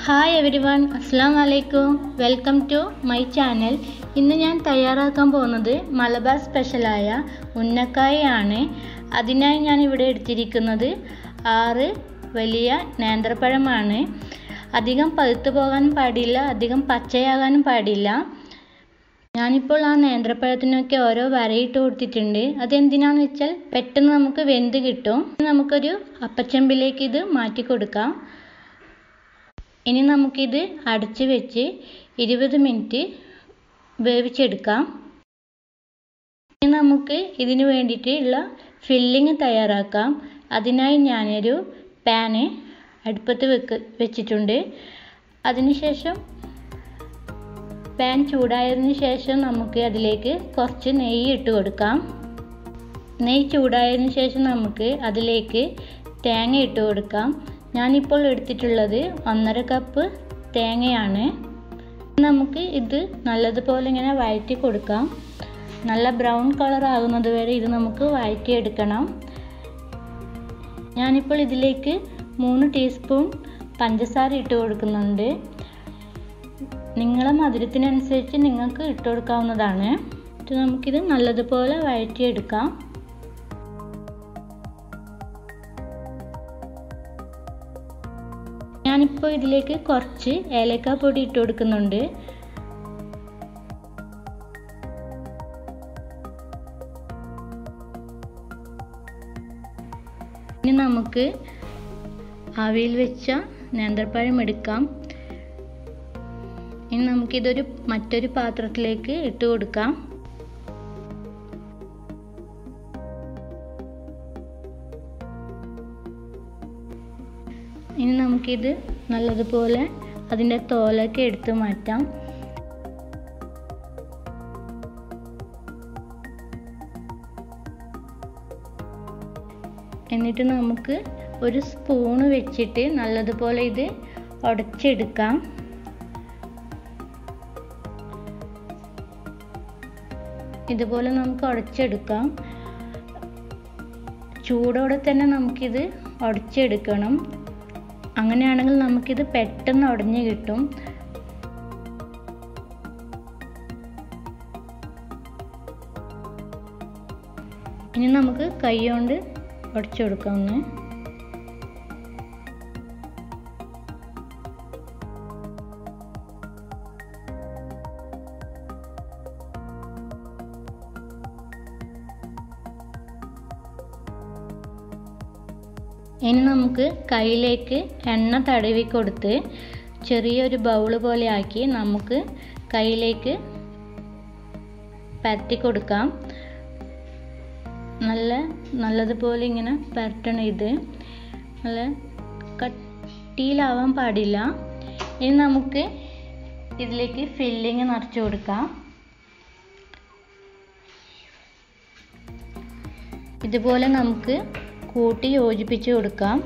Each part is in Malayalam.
ഹായ് എവരി വൺ അസ്സാം വലൈക്കും വെൽക്കം ടു മൈ ചാനൽ ഇന്ന് ഞാൻ തയ്യാറാക്കാൻ പോകുന്നത് മലബാർ സ്പെഷ്യലായ ഉന്നക്കായയാണ് അതിനായി ഞാൻ ഇവിടെ എടുത്തിരിക്കുന്നത് ആറ് വലിയ നേന്ത്രപ്പഴമാണ് അധികം പഴുത്തു പോകാൻ പാടില്ല അധികം പച്ചയാകാനും പാടില്ല ഞാനിപ്പോൾ ആ നേന്ത്രപ്പഴത്തിനൊക്കെ ഓരോ വരയിട്ട് കൊടുത്തിട്ടുണ്ട് അതെന്തിനാന്ന് വെച്ചാൽ പെട്ടെന്ന് നമുക്ക് വെന്ത് കിട്ടും നമുക്കൊരു അപ്പച്ചമ്പിലേക്ക് ഇത് മാറ്റി കൊടുക്കാം ഇനി നമുക്കിത് അടച്ച് വെച്ച് ഇരുപത് മിനിറ്റ് വേവിച്ചെടുക്കാം ഇനി നമുക്ക് ഇതിന് വേണ്ടിയിട്ടുള്ള ഫില്ലിങ് തയ്യാറാക്കാം അതിനായി ഞാനൊരു പാന് അടുപ്പത്ത് വെക്ക് വെച്ചിട്ടുണ്ട് അതിനുശേഷം പാൻ ചൂടായതിനു ശേഷം നമുക്ക് അതിലേക്ക് കുറച്ച് നെയ്യ് ഇട്ട് കൊടുക്കാം നെയ്യ് ചൂടായതിനു ശേഷം നമുക്ക് അതിലേക്ക് തേങ്ങ ഇട്ട് കൊടുക്കാം ഞാനിപ്പോൾ എടുത്തിട്ടുള്ളത് ഒന്നര കപ്പ് തേങ്ങയാണ് നമുക്ക് ഇത് നല്ലതുപോലെ ഇങ്ങനെ വഴറ്റി കൊടുക്കാം നല്ല ബ്രൗൺ കളർ ആകുന്നത് വരെ ഇത് നമുക്ക് വഴറ്റിയെടുക്കണം ഞാനിപ്പോൾ ഇതിലേക്ക് മൂന്ന് ടീസ്പൂൺ പഞ്ചസാര ഇട്ട് കൊടുക്കുന്നുണ്ട് നിങ്ങളെ മധുരത്തിനനുസരിച്ച് നിങ്ങൾക്ക് ഇട്ട് കൊടുക്കാവുന്നതാണ് ഇത് നമുക്കിത് നല്ലതുപോലെ വഴറ്റിയെടുക്കാം ഞാനിപ്പോൾ ഇതിലേക്ക് കുറച്ച് ഏലക്ക പൊടി ഇട്ട് കൊടുക്കുന്നുണ്ട് ഇനി നമുക്ക് ആവിയിൽ വെച്ച നേന്ത്രപ്പഴം എടുക്കാം ഇനി നമുക്കിതൊരു മറ്റൊരു പാത്രത്തിലേക്ക് ഇട്ട് കൊടുക്കാം ഇനി നമുക്കിത് നല്ലതുപോലെ അതിൻ്റെ തോലൊക്കെ എടുത്തു മാറ്റാം എന്നിട്ട് നമുക്ക് ഒരു സ്പൂണ് വെച്ചിട്ട് നല്ലതുപോലെ ഇത് ഉടച്ചെടുക്കാം ഇതുപോലെ നമുക്ക് ഉടച്ചെടുക്കാം ചൂടോടെ തന്നെ നമുക്കിത് ഉടച്ചെടുക്കണം അങ്ങനെയാണെങ്കിൽ നമുക്കിത് പെട്ടെന്ന് ഉടഞ്ഞു കിട്ടും ഇനി നമുക്ക് കൈ കൊണ്ട് ഉടച്ചു കൊടുക്കാം ഒന്ന് ഇനി നമുക്ക് കയ്യിലേക്ക് എണ്ണ തടവി കൊടുത്ത് ചെറിയൊരു ബൗള് പോലെ ആക്കി നമുക്ക് കയ്യിലേക്ക് പരത്തി കൊടുക്കാം നല്ല നല്ലതുപോലെ ഇങ്ങനെ പരട്ടണം ഇത് നല്ല കട്ടിയിലാവാൻ പാടില്ല ഇനി നമുക്ക് ഇതിലേക്ക് ഫില്ലിങ് നിറച്ച് കൊടുക്കാം ഇതുപോലെ നമുക്ക് കൂട്ടി യോജിപ്പിച്ച് കൊടുക്കാം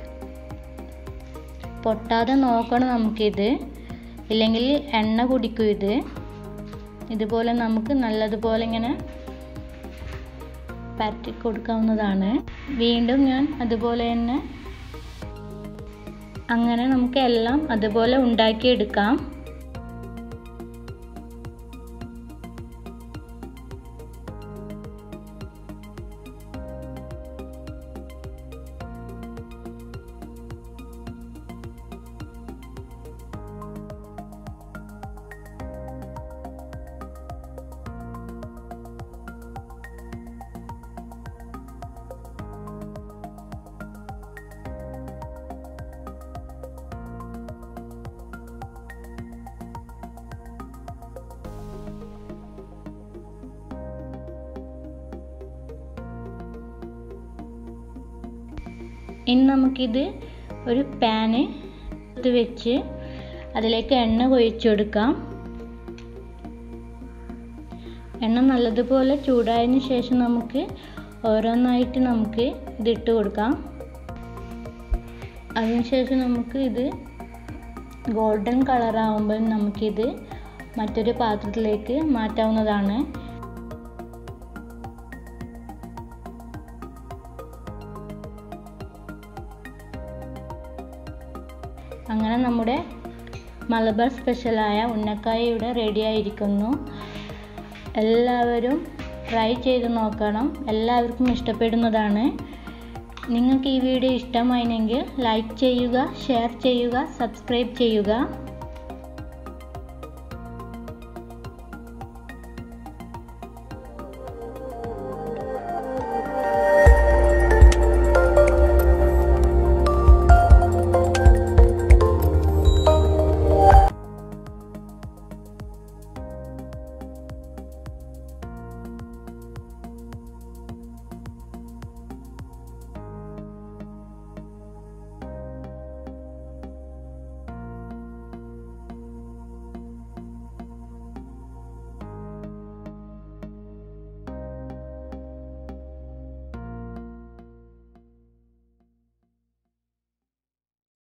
പൊട്ടാതെ നോക്കണം നമുക്കിത് ഇല്ലെങ്കിൽ എണ്ണ കുടിക്കും ഇത് ഇതുപോലെ നമുക്ക് നല്ലതുപോലെ ഇങ്ങനെ പരത്തി കൊടുക്കാവുന്നതാണ് വീണ്ടും ഞാൻ അതുപോലെ തന്നെ അങ്ങനെ നമുക്ക് എല്ലാം അതുപോലെ ഉണ്ടാക്കിയെടുക്കാം ഇനി നമുക്കിത് ഒരു പാന് എടുത്ത് വെച്ച് അതിലേക്ക് എണ്ണ കൊഴിച്ചു കൊടുക്കാം എണ്ണ നല്ലതുപോലെ ചൂടായതിന് ശേഷം നമുക്ക് ഓരോന്നായിട്ട് നമുക്ക് ഇതിട്ട് കൊടുക്കാം അതിനുശേഷം നമുക്ക് ഇത് ഗോൾഡൻ കളറാകുമ്പോൾ നമുക്കിത് മറ്റൊരു പാത്രത്തിലേക്ക് മാറ്റാവുന്നതാണ് അങ്ങനെ നമ്മുടെ മലബാർ സ്പെഷ്യലായ ഉന്നക്കായ ഇവിടെ റെഡി ആയിരിക്കുന്നു എല്ലാവരും ട്രൈ ചെയ്ത് നോക്കണം എല്ലാവർക്കും ഇഷ്ടപ്പെടുന്നതാണ് നിങ്ങൾക്ക് ഈ വീഡിയോ ഇഷ്ടമായെങ്കിൽ ലൈക്ക് ചെയ്യുക ഷെയർ ചെയ്യുക സബ്സ്ക്രൈബ് ചെയ്യുക